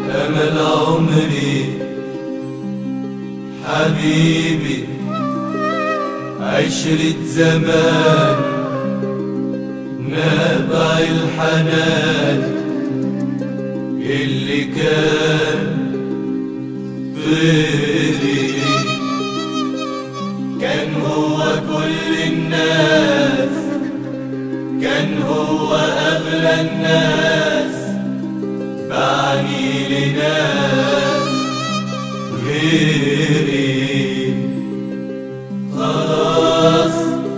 أمل عمري حبيبي عشرة زمان نابع الحنان اللي كان غيري كان هو كل الناس كان هو أغلى الناس بعني لناس غيري خلاص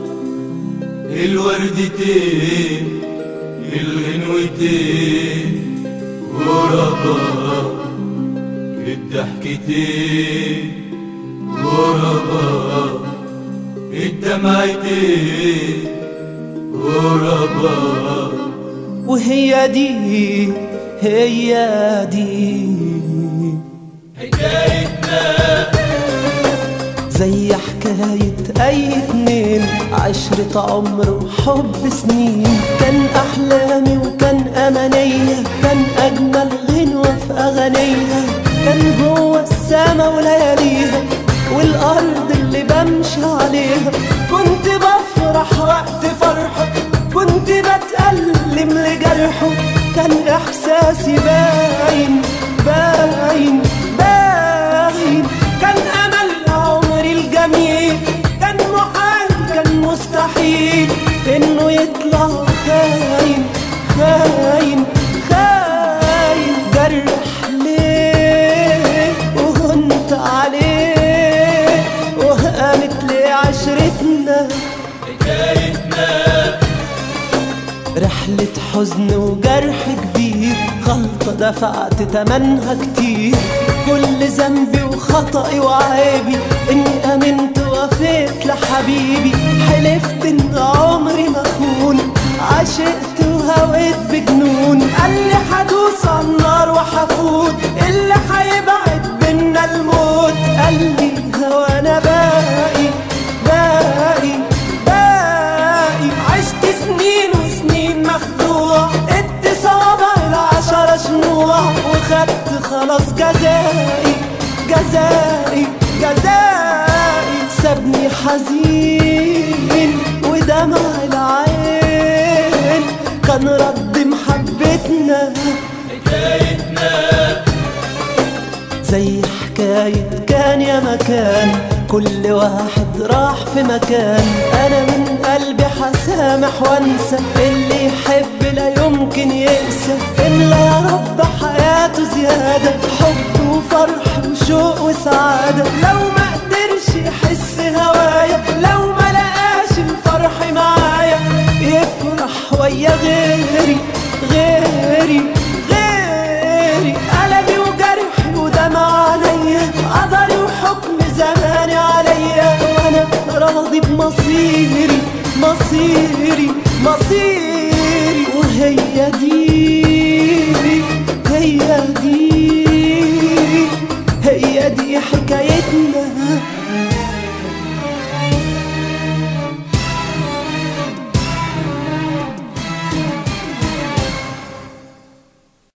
الوردتين الغنوتين غرباء الضحكتين غرباء الدمعتين غرباء وهي دي هي دي حكايتنا زي حكاية أي اتنين عشرة عمر وحب سنين كان أحلامي وكان أمانية كان أجمل غنوة في أغانيها كان هو السما ولياليها والأرض اللي بمشي عليها كنت بفرح وقت فرحه كنت بتألم لجرحه كان إحساسي باين باين باين كان أمل عمري الجميل كان محال كان مستحيل إنه يطلع خاين خاين خاين جرح ليه وهنت عليه وقامت ليه عشرتنا حكايتنا رحلة حزن وجرح كبير غلطة دفعت تمنها كتير كل ذنبي وخطئي وعيبي اني امنت ووفيت لحبيبي حلفت ان عمري ما اخون عشقت وهويت بجنون قال لي هدوس على النار وهفوت اللي هيبعد بينا الموت قال لي هوانا باقي باقي باقي عشت سنين وسنين مخدوع ادي صوابع العشرة شموع وخدت خلاص جزائي جزائي جزائي سابني حزين ودمع العين كان رد محبتنا حكايتنا زي حكاية كان يا مكان كل واحد راح في مكان أنا من قلبي حسامح وانسى اللي يحب لا يمكن يقسى إلا يا رب حياته زيادة حب وفرح وشوق وسعادة لو ما قدرش يحس هوايا لو ما لقاش الفرح معايا يفرح ويا غيري غيري غيري ألمي وجرحي ودمع عليا قدري وحكم زماني عليا وأنا راضي بمصيري مصيري مصيري وهي دي هي دي هي دي حكايتنا